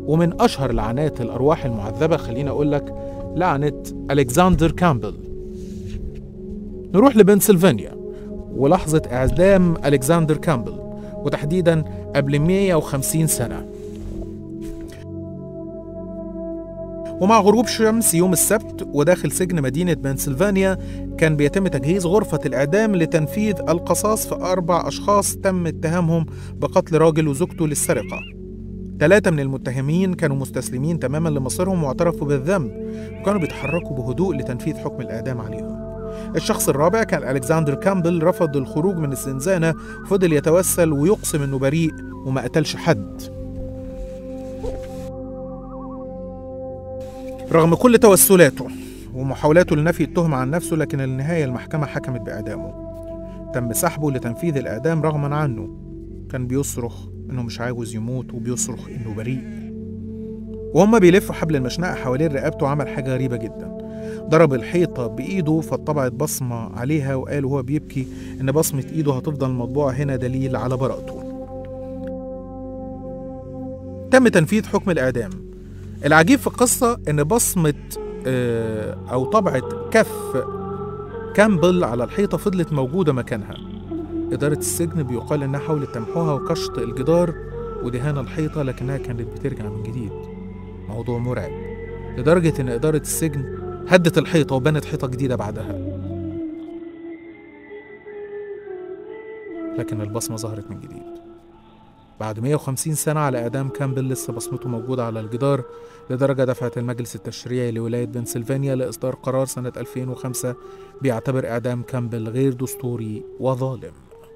ومن أشهر لعنات الأرواح المعذبة خليني أقول لك لعنة ألكسندر كامبل نروح لبنسلفانيا ولحظة إعدام ألكسندر كامبل وتحديدا قبل 150 سنة ومع غروب شمس يوم السبت وداخل سجن مدينة بنسلفانيا كان بيتم تجهيز غرفة الإعدام لتنفيذ القصاص في أربع أشخاص تم اتهامهم بقتل راجل وزوجته للسرقة ثلاثة من المتهمين كانوا مستسلمين تماما لمصيرهم واعترفوا بالذنب وكانوا بيتحركوا بهدوء لتنفيذ حكم الإعدام عليهم الشخص الرابع كان ألكسندر كامبل رفض الخروج من الزنزانة وفضل يتوسل ويقسم إنه بريء وما قتلش حد رغم كل توسلاته ومحاولاته لنفي التهمة عن نفسه لكن النهاية المحكمة حكمت بإعدامه تم سحبه لتنفيذ الإعدام رغما عنه كان بيصرخ إنه مش عاوز يموت وبيصرخ إنه بريء وهما بيلفوا حبل المشنقة حوالين رقبته عمل حاجة غريبة جدا ضرب الحيطة بإيده فاتطبعت بصمة عليها وقال وهو بيبكي إن بصمة إيده هتفضل مطبوعة هنا دليل على براءته تم تنفيذ حكم الإعدام العجيب في القصة إن بصمة آه، أو طبعة كف كامبل على الحيطة فضلت موجودة مكانها إدارة السجن بيقال إنها حاولت تمحوها وكشط الجدار ودهان الحيطة لكنها كانت بترجع من جديد موضوع مرعب لدرجة إن إدارة السجن هدت الحيطة وبنت حيطة جديدة بعدها لكن البصمة ظهرت من جديد بعد 150 سنة على إعدام كامبل لسه بصمته موجودة على الجدار لدرجة دفعت المجلس التشريعي لولاية بنسلفانيا لإصدار قرار سنة 2005 بيعتبر إعدام كامبل غير دستوري وظالم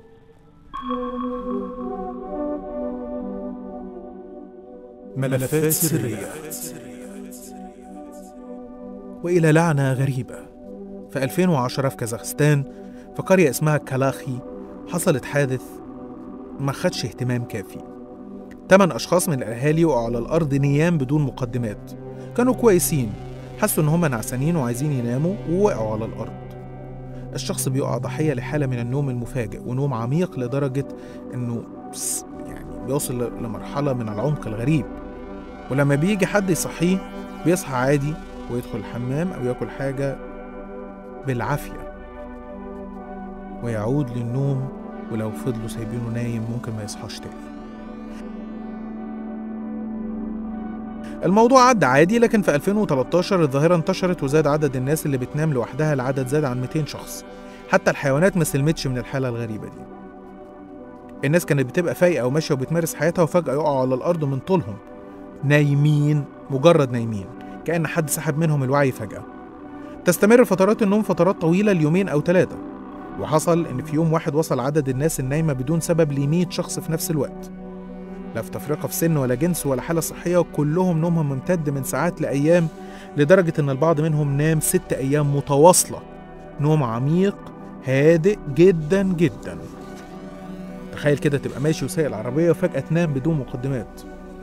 ملفات سرية وإلى لعنة غريبة في 2010 في كازاخستان في قرية اسمها كالاخي حصلت حادث ما خدش اهتمام كافي تمن أشخاص من الأهالي وقعوا على الأرض نيام بدون مقدمات كانوا كويسين حسوا إن هما نعسانين وعايزين يناموا ووقعوا على الأرض الشخص بيقع ضحية لحالة من النوم المفاجئ ونوم عميق لدرجة إنه بس- يعني بيوصل لمرحلة من العمق الغريب ولما بيجي حد يصحيه بيصحى عادي ويدخل الحمام أو ياكل حاجة بالعافية ويعود للنوم ولو فضلوا سايبينه نايم ممكن ما يصحاش تاني الموضوع عدى عادي لكن في 2013 الظاهرة انتشرت وزاد عدد الناس اللي بتنام لوحدها العدد زاد عن 200 شخص حتى الحيوانات ما سلمتش من الحالة الغريبة دي الناس كانت بتبقى فايقة وماشية وبتمارس حياتها وفجأة يقعوا على الأرض من طولهم نايمين مجرد نايمين كأن حد سحب منهم الوعي فجأة تستمر فترات النوم فترات طويلة ليومين أو ثلاثة وحصل إن في يوم واحد وصل عدد الناس النايمة بدون سبب ل 100 شخص في نفس الوقت لا في تفرقة في سن ولا جنس ولا حالة صحية وكلهم نومهم ممتد من ساعات لأيام لدرجة إن البعض منهم نام ست أيام متواصلة نوم عميق هادئ جدا جدا تخيل كده تبقى ماشي وسايق العربية وفجأة تنام بدون مقدمات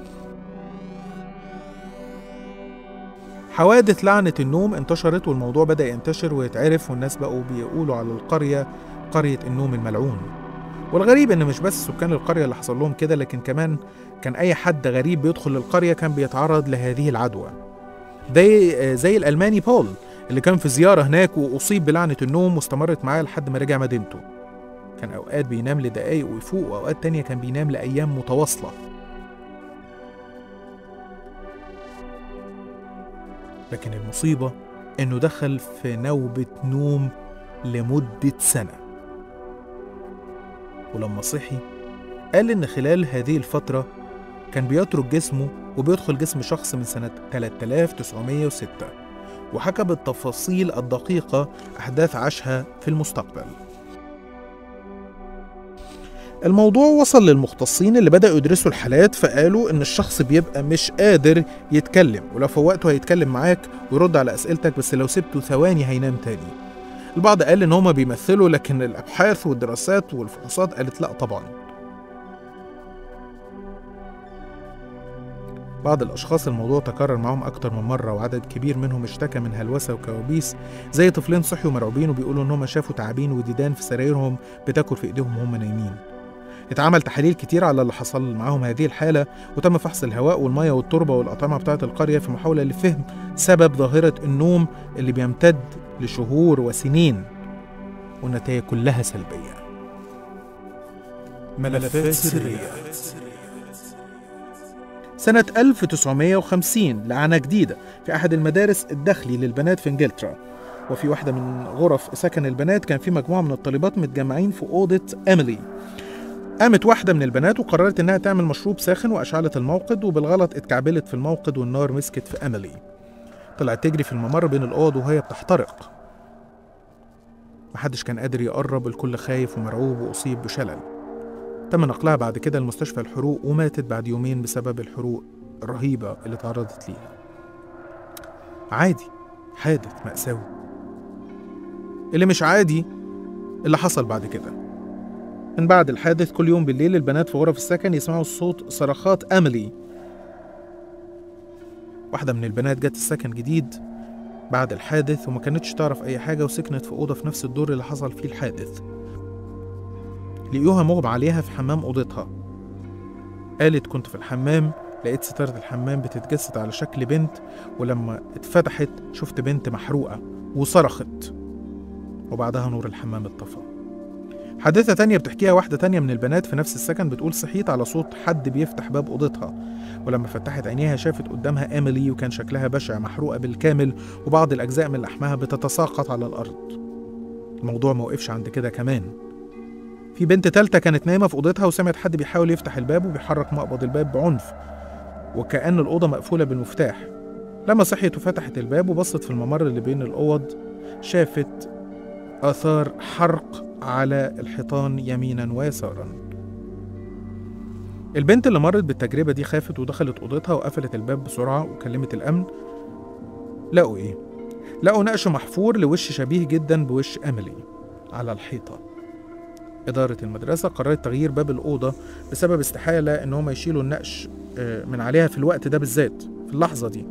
حوادث لعنة النوم انتشرت والموضوع بدأ ينتشر ويتعرف والناس بقوا بيقولوا على القرية قرية النوم الملعون والغريب ان مش بس سكان القرية اللي حصل لهم كده لكن كمان كان اي حد غريب بيدخل القرية كان بيتعرض لهذه العدوى زي زي الالماني بول اللي كان في زيارة هناك واصيب بلعنة النوم واستمرت معاه لحد ما رجع مدينته كان اوقات بينام لدقايق ويفوق واوقات تانية كان بينام لايام متواصلة لكن المصيبة إنه دخل في نوبة نوم لمدة سنة ولما صحي قال إن خلال هذه الفترة كان بيترك جسمه وبيدخل جسم شخص من سنة 3906 وحكى بالتفاصيل الدقيقة أحداث عاشها في المستقبل الموضوع وصل للمختصين اللي بدأوا يدرسوا الحالات فقالوا إن الشخص بيبقى مش قادر يتكلم ولو فوقته هيتكلم معاك ويرد على أسئلتك بس لو سبته ثواني هينام تاني البعض قال إن هما بيمثلوا لكن الأبحاث والدراسات والفحوصات قالت لأ طبعا بعض الأشخاص الموضوع تكرر معاهم أكتر من مرة وعدد كبير منهم اشتكى من هلوسة وكوابيس زي طفلين صحيوا مرعوبين وبيقولوا إن هم شافوا تعابين وديدان في سرايرهم بتاكل في إيديهم وهم نايمين اتعمل تحاليل كتير على اللي حصل معاهم هذه الحالة وتم فحص الهواء والمية والتربة والأطعمة بتاعة القرية في محاولة لفهم سبب ظاهرة النوم اللي بيمتد لشهور وسنين والنتائج كلها سلبية ملفات سرية سنة 1950 لعنة جديدة في أحد المدارس الداخلي للبنات في إنجلترا وفي واحدة من غرف سكن البنات كان في مجموعة من الطالبات متجمعين في أوضة إيميلي قامت واحدة من البنات وقررت إنها تعمل مشروب ساخن وأشعلت الموقد وبالغلط اتكعبلت في الموقد والنار مسكت في إيميلي طلعت تجري في الممر بين الأوض وهي بتحترق محدش كان قادر يقرب الكل خايف ومرعوب وأصيب بشلل تم نقلها بعد كده لمستشفى الحروق وماتت بعد يومين بسبب الحروق الرهيبة اللي تعرضت ليها عادي حادث مأساوي اللي مش عادي اللي حصل بعد كده من بعد الحادث كل يوم بالليل البنات في غرف السكن يسمعوا صوت صرخات أميلي واحدة من البنات جت السكن جديد بعد الحادث وما كانتش تعرف أي حاجة وسكنت في أوضة في نفس الدور اللي حصل فيه الحادث لقيوها مغمى عليها في حمام أوضتها قالت كنت في الحمام لقيت ستارة الحمام بتتجسد على شكل بنت ولما اتفتحت شفت بنت محروقة وصرخت وبعدها نور الحمام اتطفى حادثة تانية بتحكيها واحدة تانية من البنات في نفس السكن بتقول صحيت على صوت حد بيفتح باب أوضتها ولما فتحت عينيها شافت قدامها إيميلي وكان شكلها بشع محروقة بالكامل وبعض الأجزاء من لحمها بتتساقط على الأرض الموضوع ما وقفش عند كده كمان في بنت تالتة كانت نايمة في أوضتها وسمعت حد بيحاول يفتح الباب وبيحرك مقبض الباب بعنف وكأن الأوضة مقفولة بالمفتاح لما صحيت وفتحت الباب وبصت في الممر اللي بين الأوض شافت آثار حرق على الحيطان يمينا ويسارا البنت اللي مرت بالتجربة دي خافت ودخلت أوضتها وقفلت الباب بسرعة وكلمت الأمن لقوا إيه؟ لقوا نقش محفور لوش شبيه جدا بوش أميلي على الحيطة إدارة المدرسة قررت تغيير باب الأوضة بسبب استحالة إن هم يشيلوا النقش آه، من عليها في الوقت ده بالذات في اللحظة دي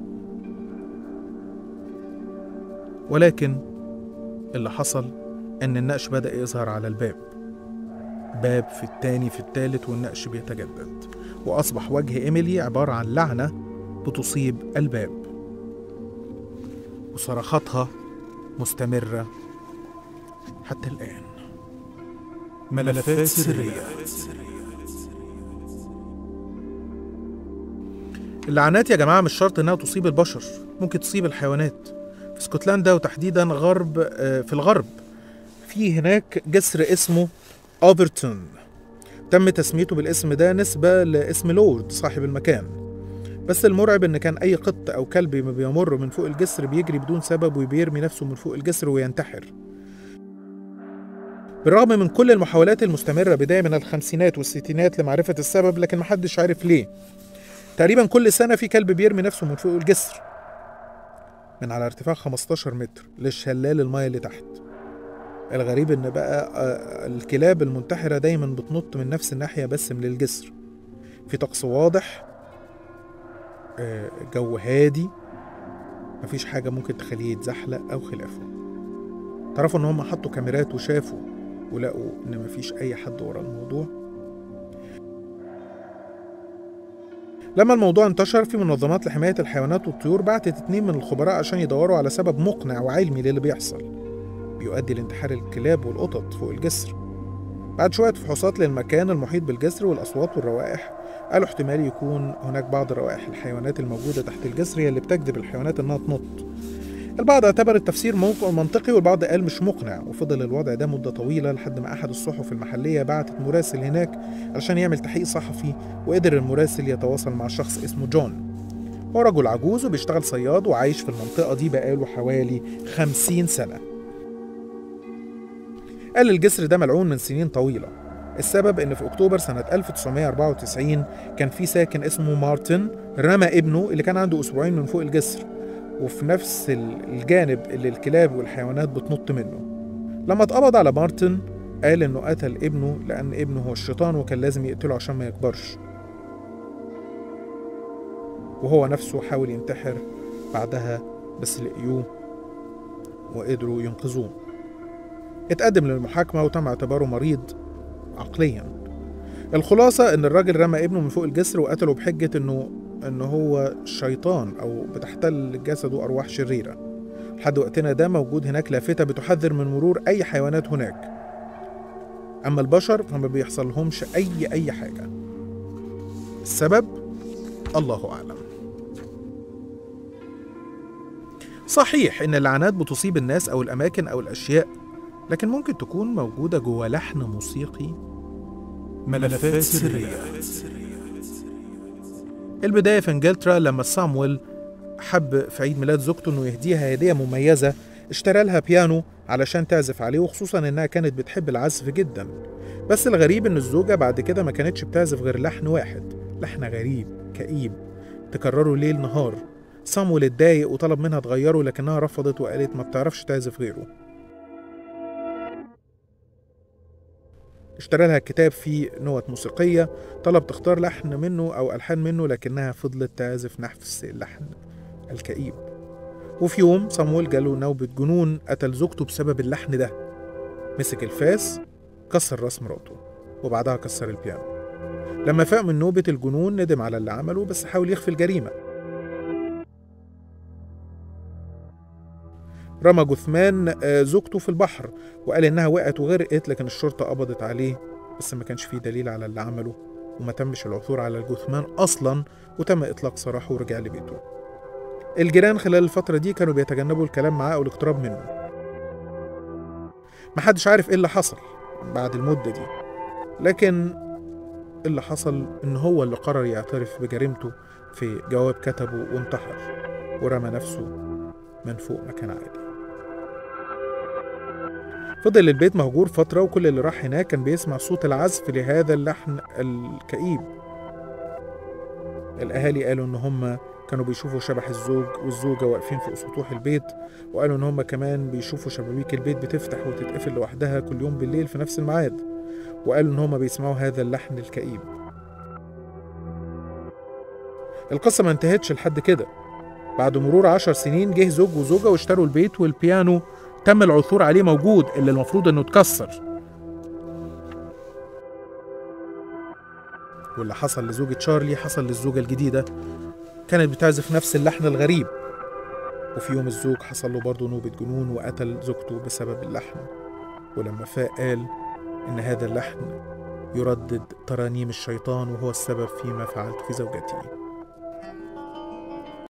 ولكن اللي حصل إن النقش بدأ يظهر على الباب باب في التاني في التالت والنقش بيتجدد وأصبح وجه إيميلي عبارة عن لعنة بتصيب الباب وصرخاتها مستمرة حتى الآن ملفات سرية اللعنات يا جماعة مش شرط إنها تصيب البشر ممكن تصيب الحيوانات في اسكتلندا وتحديدا غرب آه، في الغرب في هناك جسر اسمه أوفرتون تم تسميته بالاسم ده نسبة لاسم لورد صاحب المكان بس المرعب ان كان اي قط او كلب ما بيمر من فوق الجسر بيجري بدون سبب وبيرمي نفسه من فوق الجسر وينتحر بالرغم من كل المحاولات المستمرة بداية من الخمسينات والستينات لمعرفة السبب لكن محدش عارف ليه تقريبا كل سنة في كلب بيرمي نفسه من فوق الجسر من على ارتفاع 15 متر للشلال المايه اللي تحت الغريب ان بقى آه، الكلاب المنتحرة دايما بتنط من نفس الناحية بس من الجسر في طقس واضح آه، جو هادي مفيش حاجة ممكن تخليه يتزحلق أو خلافه تعرفوا إن هم حطوا كاميرات وشافوا ولقوا إن مفيش أي حد ورا الموضوع لما الموضوع انتشر في منظمات لحماية الحيوانات والطيور بعتت اتنين من الخبراء عشان يدوروا على سبب مقنع وعلمي للي بيحصل بيؤدي لانتحار الكلاب والقطط فوق الجسر بعد شوية فحوصات للمكان المحيط بالجسر والأصوات والروائح قالوا احتمال يكون هناك بعض روائح الحيوانات الموجودة تحت الجسر هي اللي بتجذب الحيوانات إنها تنط البعض اعتبر التفسير موقع منطقي والبعض قال مش مقنع وفضل الوضع ده مدة طويلة لحد ما أحد الصحف المحلية بعتت مراسل هناك علشان يعمل تحقيق صحفي وقدر المراسل يتواصل مع شخص اسمه جون هو رجل عجوز وبيشتغل صياد وعايش في المنطقة دي بقاله حوالي خمسين سنة قال الجسر ده ملعون من سنين طويلة السبب إن في أكتوبر سنة 1994 كان في ساكن اسمه مارتن رمى ابنه اللي كان عنده أسبوعين من فوق الجسر وفي نفس ال- الجانب اللي الكلاب والحيوانات بتنط منه لما اتقبض على مارتن قال إنه قتل ابنه لأن ابنه هو الشيطان وكان لازم يقتله عشان ما يكبرش وهو نفسه حاول ينتحر بعدها بس لقيوه وقدروا ينقذوه اتقدم للمحاكمة وتم اعتباره مريض عقليا الخلاصة إن الراجل رمى ابنه من فوق الجسر وقتله بحجة إنه إن هو شيطان أو بتحتل جسده أرواح شريرة لحد وقتنا ده موجود هناك لافتة بتحذر من مرور أي حيوانات هناك أما البشر فما بيحصل لهمش أي أي حاجة السبب الله أعلم صحيح إن اللعنات بتصيب الناس أو الأماكن أو الأشياء لكن ممكن تكون موجودة جوه لحن موسيقي ملفات سرية البداية في انجلترا لما صامويل حب في عيد ميلاد زوجته انه يهديها هدية مميزة اشترى لها بيانو علشان تعزف عليه وخصوصا انها كانت بتحب العزف جدا بس الغريب ان الزوجة بعد كده ما كانتش بتعزف غير لحن واحد لحن غريب كئيب تكرره ليل نهار صامويل اتضايق وطلب منها تغيره لكنها رفضت وقالت ما بتعرفش تعزف غيره اشترى لها كتاب فيه نوت موسيقية طلب تختار لحن منه أو ألحان منه لكنها فضلت تعزف نفس اللحن الكئيب وفي يوم صامويل جاله نوبة جنون قتل زوجته بسبب اللحن ده مسك الفاس كسر راس مراته وبعدها كسر البيانو لما فاق من نوبة الجنون ندم على اللي عمله بس حاول يخفي الجريمة رمى جثمان آه، زوجته في البحر وقال إنها وقعت وغرقت لكن الشرطة قبضت عليه بس ما كانش فيه دليل على اللي عمله وما تمش العثور على الجثمان أصلا وتم إطلاق سراحه ورجع لبيته الجيران خلال الفترة دي كانوا بيتجنبوا الكلام معاه أو الاقتراب منه محدش عارف إيه اللي حصل بعد المدة دي لكن اللي حصل إن هو اللي قرر يعترف بجريمته في جواب كتبه وانتحر ورمى نفسه من فوق مكان عالي فضل البيت مهجور فترة وكل اللي راح هناك كان بيسمع صوت العزف لهذا اللحن الكئيب الأهالي قالوا إن هم كانوا بيشوفوا شبح الزوج والزوجة واقفين فوق سطوح البيت وقالوا إن هم كمان بيشوفوا شبابيك البيت بتفتح وتتقفل لوحدها كل يوم بالليل في نفس الميعاد وقالوا إن هم بيسمعوا هذا اللحن الكئيب القصة ما انتهتش لحد كده بعد مرور عشر سنين جه زوج وزوجة واشتروا البيت والبيانو تم العثور عليه موجود اللي المفروض انه اتكسر واللي حصل لزوجة شارلي حصل للزوجة الجديدة كانت بتعزف نفس اللحن الغريب وفي يوم الزوج حصل له برضه نوبة جنون وقتل زوجته بسبب اللحن ولما فاق قال إن هذا اللحن يردد ترانيم الشيطان وهو السبب فيما فعلت في زوجتي